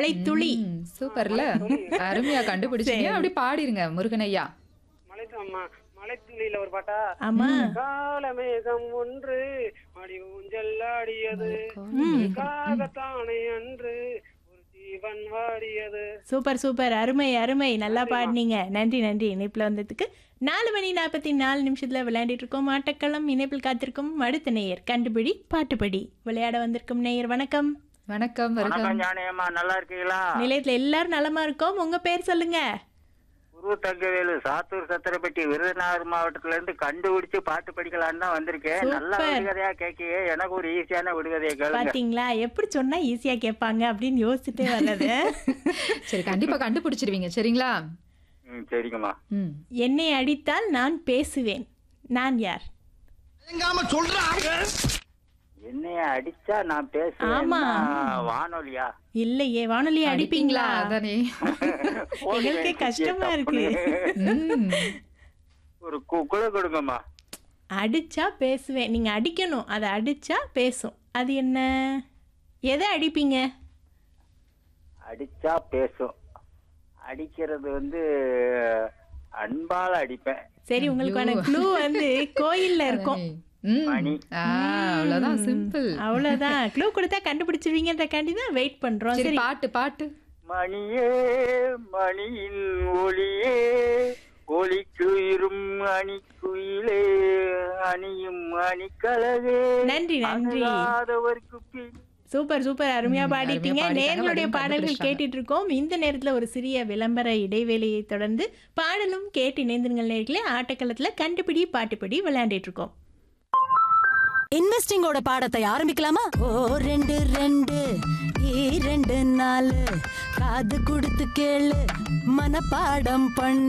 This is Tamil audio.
மழை துளி ம், சூப்பர்ல அருமையா கண்டுபிடிச்சீங்க அப்படி பாடிருங்க முருகன் ஐயா மலை அம்மா மலைத்துளியில ஒரு பாட்டா ஆமா காலமேகம் ஒன்று மடி ஊஞ்சல் ஆடியது காகத்தானே அன்று ஒரு ஜீவன் வாடியது சூப்பர் சூப்பர் அருமை அருமை நல்லா பாடினீங்க நன்றி நன்றி இணைப்பில் வந்ததுக்கு நாலு மணி நாற்பத்தி நாலு நிமிஷத்துல விளையாடிட்டு இருக்கோம் ஆட்டக்களம் இணைப்பில் காத்திருக்கும் அடுத்த நேயர் கண்டுபிடி பாட்டுப்படி விளையாட வந்திருக்கும் நேயர் வணக்கம் வணக்கம் வருகம் வணக்கம் ஞானியம்மா நல்லா இருக்கீங்களா நிலையத்துல எல்லாரும் நலமா இருக்கோம் உங்க பேர் சொல்லுங்க குரு தங்கவேலு சாத்தூர் சத்திரப்பட்டி விருதுநகர் மாவட்டத்துல இருந்து கண்டுபிடிச்சு பாட்டு படிக்கலான்னு தான் வந்திருக்கேன் நல்லா சூப்பர். விடுகதையா கேட்கியே எனக்கு ஒரு ஈஸியான விடுகதையை கேளுங்க பாத்தீங்களா எப்படி சொன்னா ஈஸியா கேட்பாங்க அப்படின்னு யோசிச்சுட்டே வர்றது சரி கண்டிப்பா கண்டுபிடிச்சிருவீங்க சரிங்களா ம், சரிங்கம்மா ம் என்னை அடித்தால் நான் பேசுவேன் நான் யார் என்னைய அடிச்சா நான் பேசுவேன் ஆமா. வானொலியா இல்லையே வானொலியை அடிப்பீங்களா அதானே எங்களுக்கே கஷ்டமா இருக்கு ம். ஒரு கு- குழு கொடுங்கம்மா அடிச்சா பேசுவேன் நீங்க அடிக்கணும் அதை அடிச்சா பேசும் அது என்ன எதை அடிப்பீங்க அடிச்சா பேசும் அடிக்கிறது வந்து அன்பால அடிப்பேன் சரி உங்களுக்கான க்ளூ வந்து கோயில்ல இருக்கும் அதானே. ம். மணி. ஆ, அவ்வளவுதான் சிம்பிள் அவ்வளவுதான் க்ளூ கொடுத்தா கண்டுபிடிச்சிருவீங்கன்றக்காண்டி தான் வெயிட் பண்றோம் சரி சரி பாட்டு பாட்டு மணியே மணியின் ஒளியே ஒளிக்குயிரும் அணிக்குயிலே அணியும் அணிக்கலவே நன்றி நன்றி அணுகாதவர்க்கு பின் சூப்பர் சூப்பர் அருமையா ம், பாடிட்டீங்க அருமையா பாடிட்டாங்க, நேர்களுடைய வடிவம் பாடல்கள் கண்டுபிடிச்சிட்டாங்க. கேட்டுட்டு இருக்கோம் இந்த நேரத்துல ஒரு சிறிய விளம்பர இடைவேளையை தொடர்ந்து பாடலும் கேட்டு இணைந்திருங்கள் நேர்களே ஆட்டக்களத்துல கண்டுபிடி பாட்டுப்படி விளையாண்டுட்டு இருக்கோம் இன்வெஸ்டிங்கோட பாடத்தை ஆரம்பிக்கலாமா ஓ ரெண்டு ரெண்டு இரண்டு நாலு காது கொடுத்து கேளு மனப்பாடம் பண்ணு